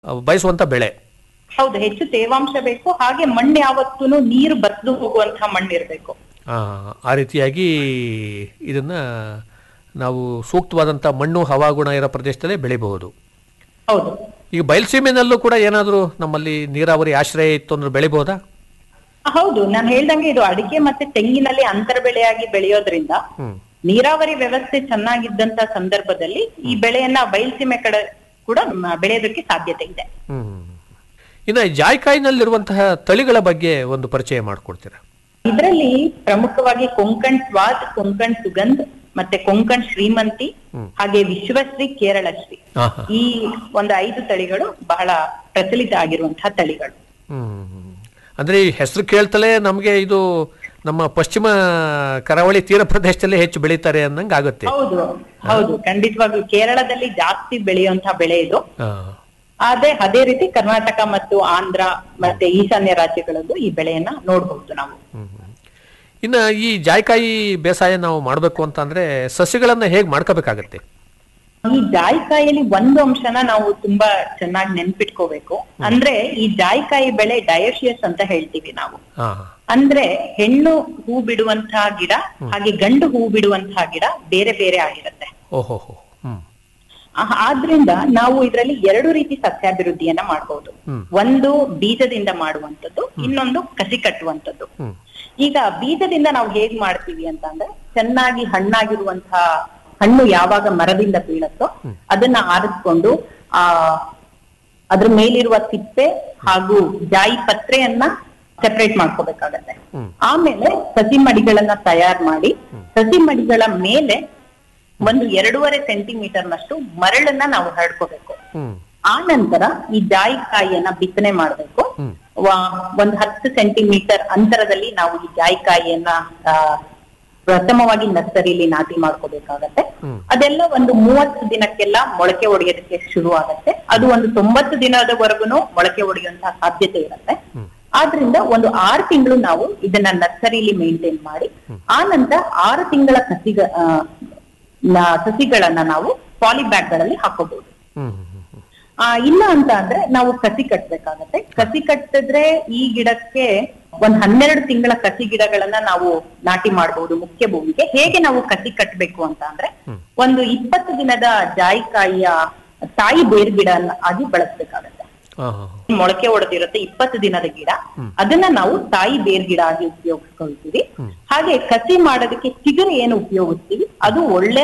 ಬಯಸುವಂತ ಬೆಳೆ ಹೌದು ಹೆಚ್ಚು ತೇವಾಂಶ ಬೇಕು ಹಾಗೆ ಮಣ್ಣು ಯಾವತ್ತೂ ನೀರು ಬಸ್ದು ಹೋಗುವಂತಹ ಮಣ್ಣು ಇರಬೇಕು ಆ, ಆ ರೀತಿಯಾಗಿ ಇದನ್ನ ನಾವು ಸೂಕ್ತವಾದಂಥ ಮಣ್ಣು ಹವಾಗುಣ ಇರೋ ಪ್ರದೇಶದಲ್ಲೇ ಬೆಳಿಬಹುದು ಹೌದು ಈಗ ಬಯಲುಸೀಮೆನಲ್ಲೂ ಕೂಡ ಏನಾದರೂ ನಮ್ಮಲ್ಲಿ ನೀರಾವರಿ ಆಶ್ರಯ ಇತ್ತು ಅಂದ್ರೆ ಬೆಳಿಬಹುದಾ ಹೌದು ನಾನು ಹೇಳ್ದಂಗೆ ಇದು ಅಡಿಕೆ ಮತ್ತೆ ತೆಂಗಿನಲ್ಲಿ ಅಂತರ ಬೆಳೆಯಾಗಿ ಬೆಳೆಯೋದ್ರಿಂದ ಹ್ಮ್ ನೀರಾವರಿ ವ್ಯವಸ್ಥೆ ಚೆನ್ನಾಗಿದ್ದಂತ ಸಂದರ್ಭದಲ್ಲಿ ಈ ಬೆಳೆಯನ್ನ ಬಯಲ್ಸೀಮೆ ಕಡೆ ಕೂಡ ಮ- ಬೆಳೆಯೋದಕ್ಕೆ ಸಾಧ್ಯತೆ ಇದೆ ಹ್ಮ್ ಇನ್ನು ಜಾಯ್ಕಾಯಿನಲ್ಲಿರುವಂತಹ ತಳಿಗಳ ಬಗ್ಗೆ ಒಂದು ಪರಿಚಯ ಮಾಡಿಕೊಡ್ತೀರಾ ಇದರಲ್ಲಿ ಪ್ರಮುಖವಾಗಿ ಕೊಂಕಣ್ ಸ್ವಾದ್ ಕೊಂಕಣ್ ಸುಗಂಧ್ ಮತ್ತೆ ಕೊಂಕಣ್ ಶ್ರೀಮಂತಿ ಹಾಗೆ ವಿಶ್ವಶ್ರೀ ಕೇರಳಶ್ರೀ ಹಾ ಹಾ ಈ ಒಂದು ಐದು ತಳಿಗಳು ಬಹಳ ಪ್ರಚಲಿತ ಆಗಿರುವಂತಹ ತಳಿಗಳು ಹ್ಮ್ ಅಂದ್ರೆ ಈ ಹೆಸರು ಕೇಳ್ತಲೇ ನಮಗೆ ಇದು ನಮ್ಮ ಪಶ್ಚಿಮ ಕರಾವಳಿ ತೀರ ಪ್ರದೇಶದಲ್ಲೇ ಹೆಚ್ಚು ಬೆಳೀತಾರೆ ಅನ್ನಂಗೆ ಆಗುತ್ತೆ ಹೌದು ಹೌದು ಖಂಡಿತವಾಗ್ಲೂ ಕೇರಳದಲ್ಲಿ ಜಾಸ್ತಿ ಬೆಳೆಯುವಂತಹ ಬೆಳೆ ಇದು ಆ, ಅದೇ ಅದೇ ರೀತಿ ಕರ್ನಾಟಕ ಮತ್ತು ಆಂಧ್ರ ಮತ್ತೆ ಈಶಾನ್ಯ ರಾಜ್ಯಗಳಲ್ಲೂ ಈ ಬೆಳೆಯನ್ನ ನೋಡಬಹುದು ನಾವು ಹ್ಮ್, ಹ್ಮ್. ಇನ್ನ ಈ ಜಾಯ್ಕಾಯಿ ಬೇಸಾಯ ನಾವು ಮಾಡಬೇಕು ಅಂತ ಅಂದ್ರೆ ಸಸ್ಯಗಳನ್ನ ಹೇಗೆ ಮಾಡ್ಕೋಬೇಕಾಗತ್ತೆ ಈ ಜಾಯಿಕಾಯಲ್ಲಿ ಒಂದು ಅಂಶನ ನಾವು ತುಂಬಾ ಚೆನ್ನಾಗಿ ನೆನ್ಪಿಟ್ಕೋಬೇಕು ಅಂದ್ರೆ ಈ ಜಾಯಿಕಾಯಿ ಬೆಳೆ ಡಯೋಶಿಯಸ್ ಅಂತ ಹೇಳ್ತೀವಿ ನಾವು ಹಾ ಅಂದ್ರೆ ಹೆಣ್ಣು ಹೂ ಬಿಡುವಂತಹ ಗಿಡ ಹಾಗೆ ಗಂಡು ಹೂ ಬಿಡುವಂತಹ ಗಿಡ ಬೇರೆ ಬೇರೆ ಆಗಿರುತ್ತೆ ಓಹೋ ಹೋ ಹ್ಮ್ ಆ- ಆದ್ರಿಂದ ನಾವು ಇದರಲ್ಲಿ ಎರಡು ರೀತಿ ಸಸ್ಯಾಭಿವೃದ್ಧಿಯನ್ನ ಮಾಡಬಹುದು ಹ್ಮ್. ಒಂದು ಬೀಜದಿಂದ ಮಾಡುವಂತದ್ದು ಇನ್ನೊಂದು ಕಸಿ ಕಟ್ಟುವಂತದ್ದು ಹ್ಮ್ ಈಗ ಬೀಜದಿಂದ ನಾವು ಹೇಗ್ ಮಾಡ್ತೀವಿ ಅಂತ ಅಂದ್ರೆ ಚೆನ್ನಾಗಿ ಹಣ್ಣಾಗಿರುವಂತಹ ಹಣ್ಣು ಯಾವಾಗ ಮರದಿಂದ ಬೀಳತ್ತೋ ಅದನ್ನ ಆರಿಸ್ಕೊಂಡು ಆ ಅದ್ರ ಮೇಲಿರುವ ಸಿಪ್ಪೆ ಹಾಗೂ ಜಾಯಿ ಪತ್ರೆಯನ್ನ ಸೆಪರೇಟ್ ಮಾಡ್ಕೋಬೇಕಾಗತ್ತೆ ಹ್ಮ್. ಆಮೇಲೆ ಸಸಿ ಮಡಿಗಳನ್ನ ತಯಾರು ಮಾಡಿ ಸಸಿ ಮಡಿಗಳ ಮೇಲೆ ಒಂದು ಎರಡೂವರೆ ಸೆಂಟಿಮೀಟರ್ನಷ್ಟು ಮರಳನ್ನ ನಾವು ಹರಡ್ಕೋಬೇಕು ಹ್ಮ್ ಆ ನಂತರ ಈ ಜಾಯಿಕಾಯಿಯನ್ನ ಬಿತ್ತನೆ ಮಾಡಬೇಕು ಹ್ಮ್. ಒಂದು ಹತ್ತು ಸೆಂಟಿಮೀಟರ್ ಅಂತರದಲ್ಲಿ ನಾವು ಈ ಜಾಯಿಕಾಯಿಯನ್ನ ಆ, ಪ್ರಥಮವಾಗಿ ನರ್ಸರಿಲಿ ನಾಟಿ ಮಾಡ್ಕೋಬೇಕಾಗತ್ತೆ ಹ್ಮ್. ಅದೆಲ್ಲ ಒಂದು ಮೂವತ್ತು ದಿನಕ್ಕೆಲ್ಲ ಮೊಳಕೆ ಒಡೆಯೋದಕ್ಕೆ ಶುರು ಆಗತ್ತೆ ಅದು ಒಂದು ತೊಂಬತ್ತು ದಿನದವರೆಗೂ ಮೊಳಕೆ ಒಡೆಯುವಂತಹ ಸಾಧ್ಯತೆ ಇರುತ್ತೆ ಆದ್ರಿಂದ ಒಂದು ಆರು ತಿಂಗಳು ನಾವು ಇದನ್ನ ನರ್ಸರಿಲಿ ಮೇಂಟೈನ್ ಮಾಡಿ ಆ ನಂತರ ಆರು ತಿಂಗಳ ಸಸಿಗ ಆ, ನ- ಸಸಿಗಳನ್ನ ನಾವು ಪಾಲಿ ಗಳಲ್ಲಿ ಹಾಕೋಬಹುದು ಹ್ಮ್ ಹ್ಮ್ ಹ್ಮ್ ಆ ಇಲ್ಲ ಅಂತ ಅಂದ್ರೆ ನಾವು ಕಸಿ ಕಟ್ಬೇಕಾಗತ್ತೆ ಕಸಿ ಕಟ್ಟಿದ್ರೆ ಈ ಗಿಡಕ್ಕೆ ಒಂದ್ ಹನ್ನೆರಡು ತಿಂಗಳ ಕಸಿ ಗಿಡಗಳನ್ನ ನಾವು ನಾಟಿ ಮಾಡಬಹುದು ಮುಖ್ಯ ಭೂಮಿಗೆ ಹೇಗೆ ನಾವು ಕಸಿ ಕಟ್ಟಬೇಕು ಅಂತ ಅಂದ್ರೆ ಒಂದು ಇಪ್ಪತ್ತು ದಿನದ ಜಾಯಿಕಾಯಿಯ ತಾಯಿ ಬೇರ್ ಗಿಡ ಆಗಿ ಬಳಸ್ಬೇಕಾಗತ್ತೆ ಹಾ ಹಾ ಮೊಳಕೆ ಹೊಡೆದಿರುತ್ತೆ ಇಪ್ಪತ್ತು ದಿನದ ಗಿಡ ಅದನ್ನ ನಾವು ತಾಯಿ ಬೇರ್ ಗಿಡ ಆಗಿ ಉಪಯೋಗಿಸ್ಕೊಳ್ತೀವಿ ಹಾಗೆ ಕಸಿ ಮಾಡೋದಕ್ಕೆ ಚಿಗುರು ಏನು ಉಪಯೋಗಿಸ್ತೀವಿ ಅದು ಒಳ್ಳೆ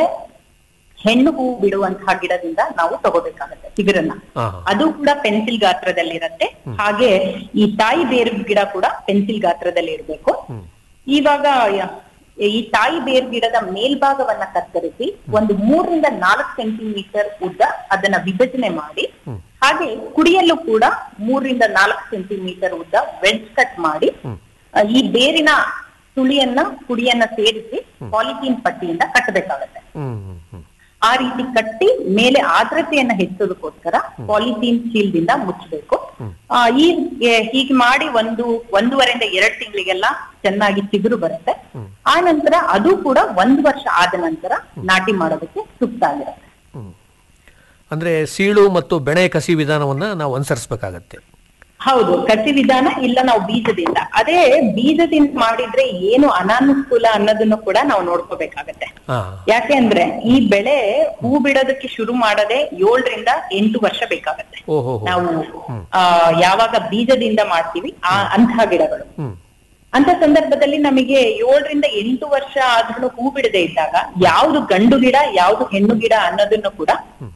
ಹೆಣ್ಣು ಹೂ ಬಿಡುವಂತಹ ಗಿಡದಿಂದ ನಾವು ತಗೋಬೇಕಾಗತ್ತೆ ಚಿಗುರನ್ನ ಹಾ ಹಾ ಅದು ಕೂಡ ಪೆನ್ಸಿಲ್ ಗಾತ್ರದಲ್ಲಿರತ್ತೆ ಹಾಗೆ ಈ ತಾಯಿ ಬೇರು ಗಿಡ ಕೂಡ ಪೆನ್ಸಿಲ್ ಗಾತ್ರದಲ್ಲಿ ಇರಬೇಕು ಇವಾಗ ಯ- ಈ ತಾಯಿ ಬೇರ್ ಗಿಡದ ಮೇಲ್ಭಾಗವನ್ನ ಕತ್ತರಿಸಿ ಒಂದು ಮೂರರಿಂದ ನಾಲ್ಕು ಸೆಂಟಿಮೀಟರ್ ಉದ್ದ ಅದನ್ನ ವಿಭಜನೆ ಮಾಡಿ ಹಾಗೆ ಕುಡಿಯಲು ಕೂಡ ಮೂರರಿಂದ ನಾಲ್ಕು ಸೆಂಟಿಮೀಟರ್ ಉದ್ದ ವೆಡ್ಜ್ ಕಟ್ ಮಾಡಿ ಆ, ಈ ಬೇರಿನ ಸುಳಿಯನ್ನ ಕುಡಿಯನ್ನ ಸೇರಿಸಿ ಪಾಲಿಥೀನ್ ಪಟ್ಟಿಯಿಂದ ಕಟ್ಟಬೇಕಾಗತ್ತೆ ಹ್ಮ್ ಹ್ಮ್ ಹ್ಮ್ ಆ ರೀತಿ ಕಟ್ಟಿ ಮೇಲೆ ಆರ್ದ್ರತೆಯನ್ನ ಹೆಚ್ಚೋದಕ್ಕೋಸ್ಕರ ಪಾಲಿಥೀನ್ ಚೀಲ್ದಿಂದ ಮುಚ್ಚಬೇಕು ಆ, ಈ ಎ- ಹೀಗೆ ಮಾಡಿ ಒಂದು ಒಂದೂವರೆಯಿಂದ ಎರಡು ತಿಂಗಳಿಗೆಲ್ಲ ಚೆನ್ನಾಗಿ ಚಿಗುರು ಬರುತ್ತೆ ಆ ನಂತರ ಅದು ಕೂಡ ಒಂದು ವರ್ಷ ಆದ ನಂತರ ನಾಟಿ ಮಾಡೋದಕ್ಕೆ ಸೂಕ್ತ ಆಗಿರುತ್ತೆ ಹ್ಮ್. ಅಂದ್ರೆ ಸೀಳು ಮತ್ತು ಬೆಳೆ ಕಸಿ ವಿಧಾನವನ್ನ ನಾವು ಅನುಸರಿಸಬೇಕಾಗತ್ತೆ ಹೌದು ಕಸಿ ವಿಧಾನ ಇಲ್ಲ ನಾವು ಬೀಜದಿಂದ ಅದೇ ಬೀಜದಿಂದ ಮಾಡಿದ್ರೆ ಏನು ಅನಾನುಕೂಲ ಅನ್ನೋದನ್ನು ಕೂಡ ನಾವು ನೋಡ್ಕೋಬೇಕಾಗತ್ತೆ ಹಾ ಯಾಕೆ ಅಂದ್ರೆ ಈ ಬೆಳೆ ಹೂ ಬಿಡೋದಕ್ಕೆ ಶುರು ಮಾಡದೆ ಏಳರಿಂದ ಎಂಟು ವರ್ಷ ಬೇಕಾಗತ್ತೆ ಓಹೋ ಹೋ ನಾವು ಆ, ಯಾವಾಗ ಬೀಜದಿಂದ ಮಾಡ್ತೀವಿ ಆ ಅಂತಹ ಗಿಡಗಳು ಹ್ಮ್ ಅಂತ ಸಂದರ್ಭದಲ್ಲಿ ನಮಗೆ ಏಳರಿಂದ ಎಂಟು ವರ್ಷ ಆದ್ರೂ ಹೂ ಬಿಡದೆ ಇದ್ದಾಗ ಯಾವ್ದು ಗಂಡು ಗಿಡ ಯಾವ್ದು ಹೆಣ್ಣು ಗಿಡ ಅನ್ನೋದನ್ನು ಕೂಡ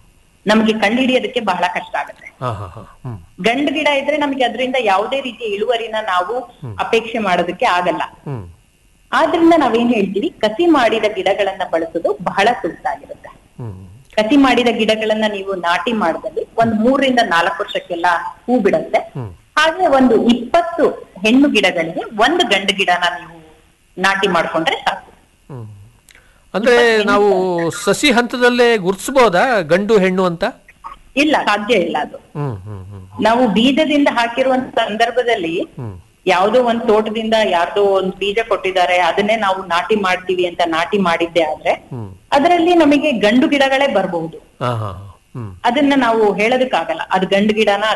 ನಮಗೆ ಕಂಡುಹಿಡಿಯೋದಕ್ಕೆ ಬಹಳ ಕಷ್ಟ ಆಗುತ್ತೆ ಹಾ ಹಾ ಹಾ ಹ್ಮ್ ಗಂಡು ಗಿಡ ಇದ್ರೆ ನಮಗೆ ಅದರಿಂದ ಯಾವುದೇ ರೀತಿಯ ಇಳುವರಿನ ನಾವು ಅಪೇಕ್ಷೆ ಮಾಡೋದಕ್ಕೆ ಆಗಲ್ಲ ಹ್ಮ್ ಆದ್ರಿಂದ ನಾವೇನ್ ಹೇಳ್ತೀವಿ ಕಸಿ ಮಾಡಿದ ಗಿಡಗಳನ್ನ ಬಳಸೋದು ಬಹಳ ಸೂಕ್ತ ಆಗಿರುತ್ತೆ ಹ್ಮ್ ಕಸಿ ಮಾಡಿದ ಗಿಡಗಳನ್ನ ನೀವು ನಾಟಿ ಮಾಡಿದಲ್ಲಿ ಒಂದ್ ಮೂರರಿಂದ ನಾಲ್ಕು ವರ್ಷಕ್ಕೆಲ್ಲ ಹೂ ಬಿಡುತ್ತೆ ಹಾಗೆ ಒಂದು ಇಪ್ಪತ್ತು ಹೆಣ್ಣು ಗಿಡಗಳಿಗೆ ಒಂದು ಗಂಡು ಗಿಡನ ನೀವು ನಾಟಿ ಮಾಡ್ಕೊಂಡ್ರೆ ಸಾಕು ಹ್ಮ್. ಅಂದ್ರೆ ನಾವು ಸಸಿ ಹಂತದಲ್ಲೇ ಗುರುತಿಸಬಹುದಾ ಗಂಡು ಹೆಣ್ಣು ಅಂತ ಇಲ್ಲ ಸಾಧ್ಯ ಇಲ್ಲ ಅದು ಹ್ಮ್ ಹ್ಮ್ ಹ್ಮ್ ನಾವು ಬೀಜದಿಂದ ಹಾಕಿರುವಂತ ಸಂದರ್ಭದಲ್ಲಿ ಹ್ಮ್ ಯಾವ್ದೋ ಒಂದ್ ತೋಟದಿಂದ ಯಾರ್ದೋ ಒಂದ್ ಬೀಜ ಕೊಟ್ಟಿದ್ದಾರೆ ಅದನ್ನೇ ನಾವು ನಾಟಿ ಮಾಡ್ತೀವಿ ಅಂತ ನಾಟಿ ಮಾಡಿದ್ದೆ ಆದ್ರೆ ಹ್ಮ್ ಅದರಲ್ಲಿ ನಮಗೆ ಗಂಡು ಗಿಡಗಳೇ ಬರಬಹುದು ಹಾ ಹಾ ಹಾ ಹ್ಮ್ ಅದನ್ನ ನಾವು ಹೇಳೋದಕ್ಕಾಗಲ್ಲ ಅದು ಗಂಡು ಗಿಡನ